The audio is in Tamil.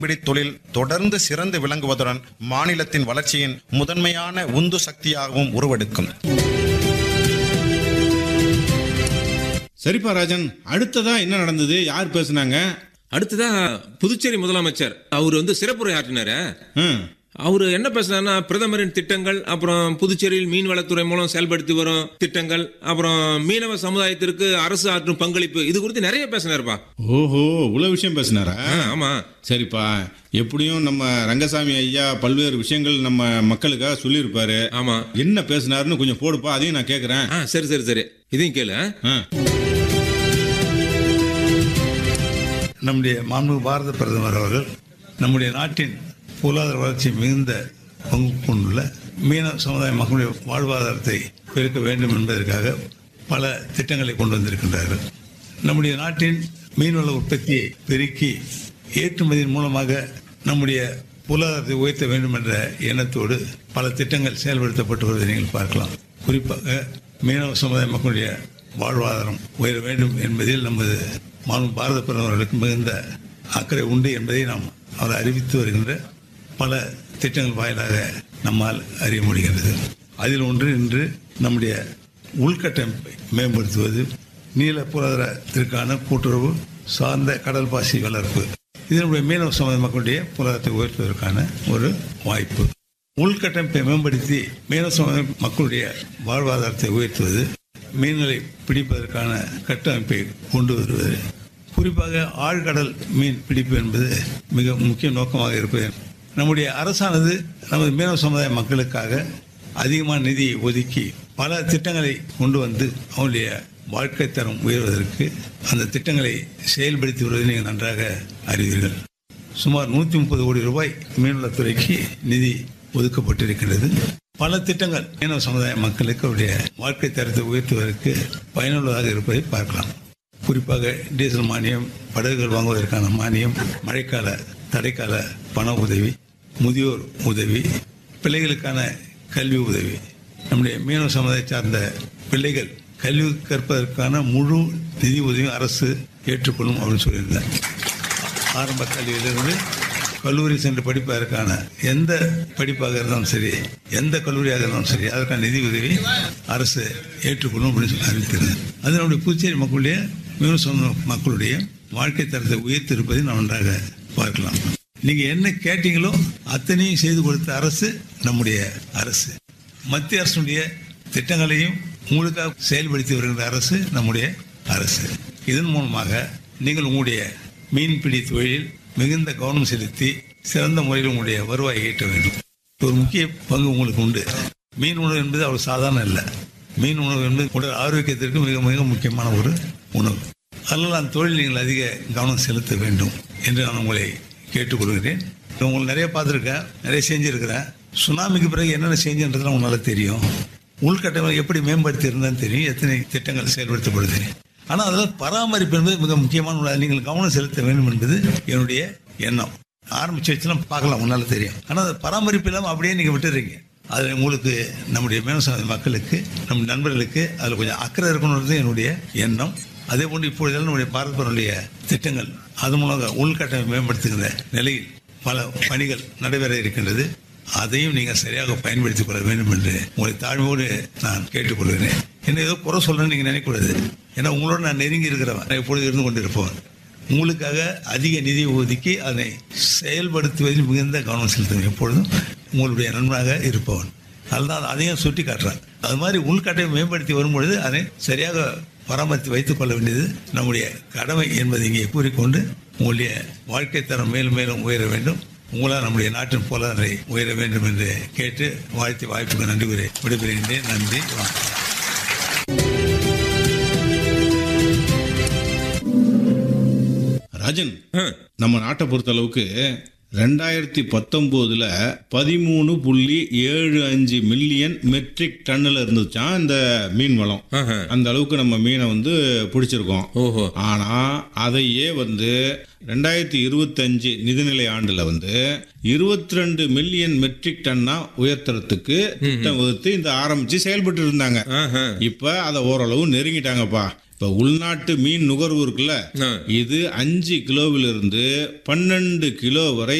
மீன்பிடி தொழில் தொடர்ந்து சிறந்து விளங்குவதுடன் மாநிலத்தின் வளர்ச்சியின் முதன்மையான உந்து சக்தியாகவும் உருவெடுக்கும் சரிப்பா ராஜன் அடுத்ததா என்ன நடந்தது யார் பேசுனாங்க அடுத்ததா புதுச்சேரி முதலமைச்சர் அவர் வந்து சிறப்புரை ஆற்றினாரு ம், அவர் என்ன பேசினாருன்னா பிரதமரின் திட்டங்கள் அப்புறம் புதுச்சேரியில் மீன்வளத்துறை மூலம் செயல்படுத்தி வரும் திட்டங்கள் அப்புறம் மீனவ சமுதாயத்திற்கு அரசு ஆற்றும் பங்களிப்பு இது குறித்து நிறைய பேசினாருப்பா ஓஹோ இவ்வளவு விஷயம் பேசினாரா ஆ, ஆமா சரிப்பா எப்படியும் நம்ம ரங்கசாமி ஐயா பல்வேறு விஷயங்கள் நம்ம மக்களுக்காக சொல்லியிருப்பாரு ஆமா என்ன பேசினாருன்னு கொஞ்சம் போடுப்பா அதையும் நான் கேட்குறேன் ஆ சரி சரி சரி இதையும் கேளு ஆ. நம்முடைய மாண்பு பாரத பிரதமர் அவர்கள் நம்முடைய நாட்டின் பொருளாதார வளர்ச்சி மிகுந்த பங்கு கொண்டுள்ள மீனவ சமுதாய மக்களுடைய வாழ்வாதாரத்தை பெருக்க வேண்டும் என்பதற்காக பல திட்டங்களை கொண்டு வந்திருக்கின்றார்கள் நம்முடைய நாட்டின் மீன்வள உற்பத்தியை பெருக்கி ஏற்றுமதியின் மூலமாக நம்முடைய பொருளாதாரத்தை உயர்த்த வேண்டும் என்ற எண்ணத்தோடு பல திட்டங்கள் செயல்படுத்தப்பட்டு வருவதை நீங்கள் பார்க்கலாம் குறிப்பாக மீனவ சமுதாய மக்களுடைய வாழ்வாதாரம் உயர வேண்டும் என்பதில் நமது மாண்பு பாரத பிரதமர்களுக்கு மிகுந்த அக்கறை உண்டு என்பதை நாம் அவர் அறிவித்து வருகின்ற பல திட்டங்கள் வாயிலாக நம்மால் அறிய முடிகின்றது அதில் ஒன்று இன்று நம்முடைய உள்கட்டமைப்பை மேம்படுத்துவது நீல பொருளாதாரத்திற்கான கூட்டுறவு சார்ந்த கடல் பாசி வளர்ப்பு இதனுடைய மீனவ சமுதாய மக்களுடைய பொருளாதாரத்தை உயர்த்துவதற்கான ஒரு வாய்ப்பு உள்கட்டமைப்பை மேம்படுத்தி மீனவ சமுதாய மக்களுடைய வாழ்வாதாரத்தை உயர்த்துவது மீன்களை பிடிப்பதற்கான கட்டமைப்பை கொண்டு வருவது குறிப்பாக ஆழ்கடல் மீன் பிடிப்பு என்பது மிக முக்கிய நோக்கமாக இருப்பது நம்முடைய அரசானது நமது மீனவ சமுதாய மக்களுக்காக அதிகமான நிதியை ஒதுக்கி பல திட்டங்களை கொண்டு வந்து அவங்களுடைய வாழ்க்கை தரம் உயர்வதற்கு அந்த திட்டங்களை செயல்படுத்தி வருவதை நீங்கள் நன்றாக அறிவீர்கள் சுமார் நூற்றி முப்பது கோடி ரூபாய் மீன்வளத்துறைக்கு நிதி ஒதுக்கப்பட்டிருக்கிறது பல திட்டங்கள் மீனவ சமுதாய மக்களுக்கு அவருடைய வாழ்க்கை தரத்தை உயர்த்துவதற்கு பயனுள்ளதாக இருப்பதை பார்க்கலாம் குறிப்பாக டீசல் மானியம் படகுகள் வாங்குவதற்கான மானியம் மழைக்கால தடைக்கால பண உதவி முதியோர் உதவி பிள்ளைகளுக்கான கல்வி உதவி நம்முடைய மீனவ சமுதாய சார்ந்த பிள்ளைகள் கல்வி கற்பதற்கான முழு நிதி உதவியும் அரசு ஏற்றுக்கொள்ளும் அப்படின்னு சொல்லியிருந்தார் ஆரம்ப கல்வியிலிருந்து கல்லூரி சென்று படிப்பதற்கான எந்த படிப்பாக இருந்தாலும் சரி எந்த கல்லூரியாக இருந்தாலும் சரி அதற்கான நிதி உதவி அரசு ஏற்றுக்கொள்ளும் அப்படின்னு சொல்லி அறிவிக்கிறது அது நம்முடைய புதுச்சேரி மக்களுடைய மீனவ சமுதாய மக்களுடைய வாழ்க்கை தரத்தை உயர்த்திருப்பதை நாம் நன்றாக பார்க்கலாம் நீங்க என்ன கேட்டீங்களோ அத்தனையும் செய்து கொடுத்த அரசு நம்முடைய அரசு மத்திய அரசுடைய திட்டங்களையும் உங்களுக்காக செயல்படுத்தி வருகின்ற அரசு நம்முடைய அரசு இதன் மூலமாக நீங்கள் உங்களுடைய மீன்பிடி தொழிலில் மிகுந்த கவனம் செலுத்தி சிறந்த முறையில் உங்களுடைய வருவாயை ஈட்ட வேண்டும் ஒரு முக்கிய பங்கு உங்களுக்கு உண்டு மீன் உணவு என்பது அவ்வளவு சாதாரண இல்லை மீன் உணவு என்பது உடல் ஆரோக்கியத்திற்கு மிக மிக முக்கியமான ஒரு உணவு அதனால் அந்த தொழில் நீங்கள் அதிக கவனம் செலுத்த வேண்டும் என்று நான் உங்களை கேட்டுக்கொள்கிறேன் உங்களை நிறைய பார்த்துருக்கேன் நிறைய செஞ்சுருக்கிறேன் சுனாமிக்கு பிறகு என்னென்ன செஞ்சுன்றதுலாம் உங்களால் தெரியும் உள்கட்டமைப்பு எப்படி மேம்படுத்தி இருந்தேன்னு தெரியும் எத்தனை திட்டங்கள் செயல்படுத்தப்படுது ஆனால் அதில் பராமரிப்பு என்பது மிக முக்கியமான ஒன்று. அதில் நீங்கள் கவனம் செலுத்த வேண்டும் என்பது என்னுடைய எண்ணம் ஆரம்பிச்சு வச்சுலாம் பார்க்கலாம் உன்னால தெரியும் ஆனால் அது பராமரிப்பு இல்லாமல் அப்படியே நீங்கள் விட்டுறீங்க அதில் உங்களுக்கு நம்முடைய மேனசாமி மக்களுக்கு நம் நண்பர்களுக்கு அதில் கொஞ்சம் அக்கறை இருக்கணுன்றது என்னுடைய எண்ணம் அதே போன்று இப்பொழுதெல்லாம் நம்முடைய பாரதப்பனுடைய திட்டங்கள் அது மூலம் உள்கட்டமைப்பு மேம்படுத்துகிற நிலையில் பல பணிகள் நடைபெற இருக்கின்றது அதையும் நீங்கள் சரியாக பயன்படுத்திக் கொள்ள வேண்டும் என்று உங்களை தாழ்மையோடு நான் கேட்டுக்கொள்கிறேன் என்ன ஏதோ குறை சொல்றேன்னு நீங்கள் நினைக்கக்கூடாது ஏன்னா உங்களோட நான் நெருங்கி இருக்கிறவன் நான் எப்பொழுது இருந்து கொண்டு இருப்பவன் உங்களுக்காக அதிக நிதி ஒதுக்கி அதை செயல்படுத்துவதில் மிகுந்த கவனம் செலுத்துவேன் எப்பொழுதும் உங்களுடைய நண்பனாக இருப்பவன் அதுதான் அதையும் சுட்டி காட்டுறேன் அது மாதிரி உள்கட்டமைப்பை மேம்படுத்தி வரும்பொழுது அதை சரியாக பராமரித்து வைத்துக் கொள்ள வேண்டியது நம்முடைய கடமை என்பதை இங்கே கூறிக்கொண்டு உங்களுடைய வாழ்க்கை தரம் மேலும் மேலும் உயர வேண்டும் உங்களால் நம்முடைய நாட்டின் பொருளாதாரை உயர வேண்டும் என்று கேட்டு வாழ்த்தி வாய்ப்புக்கு நன்றி கூறி விடைபெறுகின்றேன் நன்றி வணக்கம் ராஜன் ஆ. நம்ம நாட்டை பொறுத்த அளவுக்கு ரெண்டாயிரத்தி பத்தொன்பதுல பதிமூணு புள்ளி ஏழு அஞ்சு மில்லியன் மெட்ரிக் டன்னுல இருந்துச்சான் இந்த மீன் வளம் ஆஹா. அந்த அளவுக்கு நம்ம மீனை வந்து பிடிச்சிருக்கோம் ஓஹோ ஆனா அதையே வந்து ரெண்டாயிரத்தி இருபத்தஞ்சு நிதிநிலை ஆண்டுல வந்து இருபத்தி ரெண்டு மில்லியன் மெட்ரிக் டன்னா உயர்த்துறதுக்கு திட்டம் வகுத்து இந்த ஆரம்பிச்சு செயல்பட்டு இருந்தாங்க ஆஹா. இப்ப அதை ஓரளவு நெருங்கிட்டாங்கப்பா இப்போ உள்நாட்டு மீன் நுகர்வு இருக்குல்ல ஆ. இது அஞ்சு கிலோவிலிருந்து பன்னெண்டு கிலோ வரை